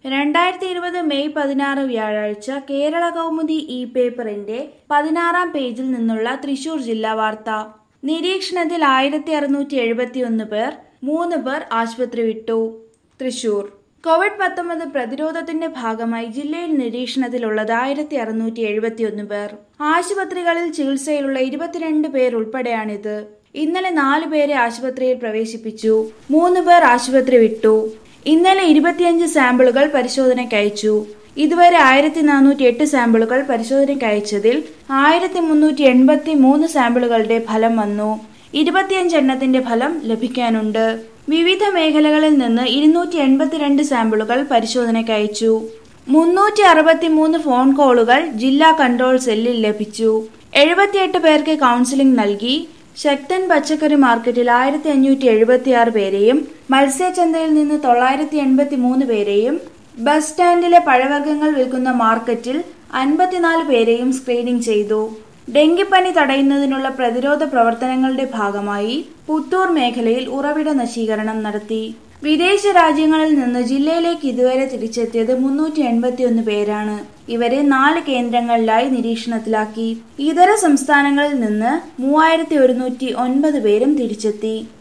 രണ്ടായിരത്തി ഇരുപത് മെയ് പതിനാറ് വ്യാഴാഴ്ച കേരള കൗമുദി ഇ പേപ്പറിന്റെ പതിനാറാം പേജിൽ നിന്നുള്ള തൃശൂർ ജില്ലാ വാർത്ത നിരീക്ഷണത്തിൽ ആയിരത്തി അറുന്നൂറ്റി എഴുപത്തി ഒന്ന് പേർ മൂന്ന് പേർ ആശുപത്രി വിട്ടു തൃശൂർ കോവിഡ് പത്തൊമ്പത് പ്രതിരോധത്തിന്റെ ഭാഗമായി ജില്ലയിൽ നിരീക്ഷണത്തിലുള്ളത് ആയിരത്തി അറുന്നൂറ്റി എഴുപത്തി ഒന്ന് പേർ ആശുപത്രികളിൽ ചികിത്സയിലുള്ള ഇരുപത്തിരണ്ട് പേർ ഉൾപ്പെടെയാണിത് ഇന്നലെ നാല് പേരെ ആശുപത്രിയിൽ പ്രവേശിപ്പിച്ചു മൂന്ന് പേർ ആശുപത്രി വിട്ടു ഇന്നലെ ഇരുപത്തിയഞ്ച് സാമ്പിളുകൾ പരിശോധനയ്ക്ക് അയച്ചു ഇതുവരെ ആയിരത്തി നാനൂറ്റി എട്ട് സാമ്പിളുകൾ പരിശോധനയ്ക്ക് അയച്ചതിൽ ആയിരത്തി മുന്നൂറ്റി എൺപത്തി മൂന്ന് സാമ്പിളുകളുടെ ഫലം വന്നു ഇരുപത്തിയഞ്ച് എണ്ണത്തിന്റെ ഫലം ലഭിക്കാനുണ്ട് വിവിധ മേഖലകളിൽ നിന്ന് ഇരുന്നൂറ്റി എൺപത്തിരണ്ട് സാമ്പിളുകൾ പരിശോധനയ്ക്ക് അയച്ചു മുന്നൂറ്റി അറുപത്തി മൂന്ന് ഫോൺ കോളുകൾ ജില്ലാ കൺട്രോൾ സെല്ലിൽ ലഭിച്ചു എഴുപത്തിയെട്ട് പേർക്ക് കൗൺസിലിംഗ് നൽകി ശക്തൻ പച്ചക്കറി മാർക്കറ്റിൽ ആയിരത്തി അഞ്ഞൂറ്റി എഴുപത്തി ആറ് പേരെയും മത്സ്യചന്തയിൽ നിന്ന് തൊള്ളായിരത്തി എൺപത്തി മൂന്ന് പേരെയും ബസ് സ്റ്റാൻഡിലെ പഴവർഗ്ഗങ്ങൾ വിൽക്കുന്ന മാർക്കറ്റിൽ അൻപത്തിനാല് പേരെയും സ്ക്രീനിംഗ് ചെയ്തു ഡെങ്കിപ്പനി തടയുന്നതിനുള്ള പ്രതിരോധ പ്രവർത്തനങ്ങളുടെ ഭാഗമായി പുത്തൂർ മേഖലയിൽ ഉറവിട നശീകരണം നടത്തി വിദേശ രാജ്യങ്ങളിൽ നിന്ന് ജില്ലയിലേക്ക് ഇതുവരെ തിരിച്ചെത്തിയത് മുന്നൂറ്റി എൺപത്തിയൊന്ന് പേരാണ് ഇവരെ നാല് കേന്ദ്രങ്ങളിലായി നിരീക്ഷണത്തിലാക്കി ഇതര സംസ്ഥാനങ്ങളിൽ നിന്ന് മൂവായിരത്തി ഒരുന്നൂറ്റി ഒൻപത് പേരും തിരിച്ചെത്തി